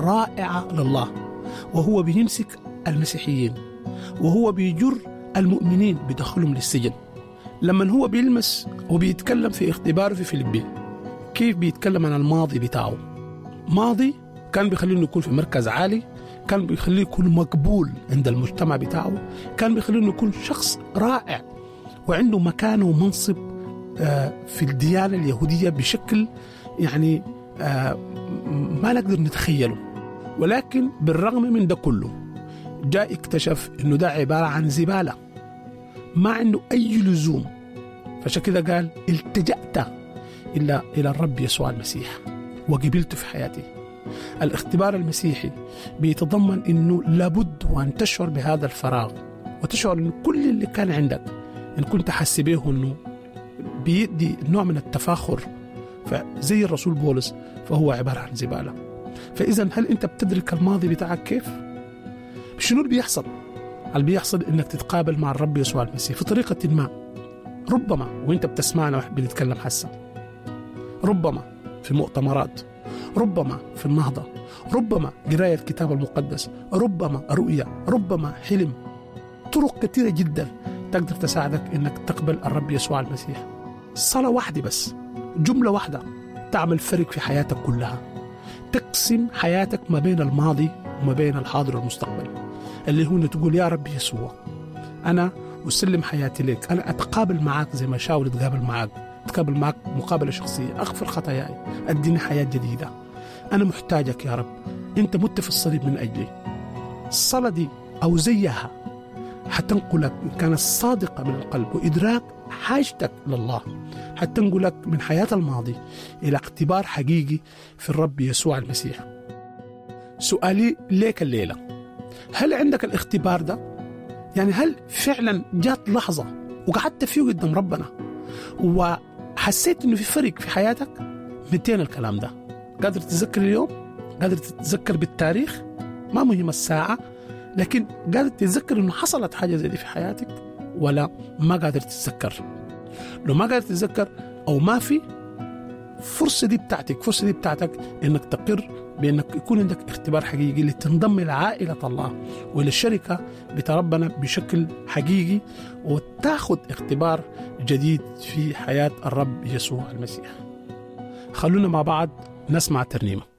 رائعة لله وهو بيمسك المسيحيين وهو بيجر المؤمنين بدخلهم للسجن لما هو بيلمس وبيتكلم في اختباره في فيلبين كيف بيتكلم عن الماضي بتاعه ماضي كان بيخليه انه يكون في مركز عالي كان بيخليه يكون مقبول عند المجتمع بتاعه كان بيخليه انه يكون شخص رائع وعنده مكانه ومنصب آه، في الديانة اليهودية بشكل يعني آه، ما نقدر نتخيله ولكن بالرغم من ده كله جاء اكتشف انه ده عبارة عن زبالة ما عنده اي لزوم فعشان كده قال التجأت إلى إلى الرب يسوع المسيح وقبلته في حياتي الاختبار المسيحي بيتضمن انه لابد وان تشعر بهذا الفراغ وتشعر انه كل اللي كان عندك ان كنت حاسس به انه بيدي نوع من التفاخر فزي الرسول بولس فهو عباره عن زباله فاذا هل انت بتدرك الماضي بتاعك كيف؟ شنو اللي بيحصل؟ اللي بيحصل انك تتقابل مع الرب يسوع المسيح في طريقه ما ربما وانت بتسمعنا بنتكلم حسا ربما في مؤتمرات ربما في النهضة ربما قراية الكتاب المقدس ربما رؤية ربما حلم طرق كثيرة جدا تقدر تساعدك انك تقبل الرب يسوع المسيح صلاة واحدة بس جملة واحدة تعمل فرق في حياتك كلها تقسم حياتك ما بين الماضي وما بين الحاضر والمستقبل اللي هو انه تقول يا رب يسوع انا اسلم حياتي لك انا اتقابل معك زي ما شاول اتقابل معك اتقابل معك مقابله شخصيه اغفر خطاياي اديني حياه جديده انا محتاجك يا رب انت مت في الصليب من اجلي الصلاه دي او زيها حتنقلك ان كانت صادقه من القلب وادراك حاجتك لله حتنقلك من حياه الماضي الى اختبار حقيقي في الرب يسوع المسيح سؤالي ليك الليله هل عندك الاختبار ده يعني هل فعلا جات لحظه وقعدت فيه قدام ربنا وحسيت انه في فرق في حياتك 200 الكلام ده قادر تتذكر اليوم قادر تتذكر بالتاريخ ما مهم الساعه لكن قادر تتذكر انه حصلت حاجه زي دي في حياتك ولا ما قادر تتذكر لو ما قادر تتذكر او ما في فرصه دي بتاعتك فرصه دي بتاعتك انك تقر بانك يكون عندك اختبار حقيقي لتنضم الى عائله الله والى الشركه بتاع ربنا بشكل حقيقي وتاخذ اختبار جديد في حياه الرب يسوع المسيح. خلونا مع بعض نسمع ترنيمه.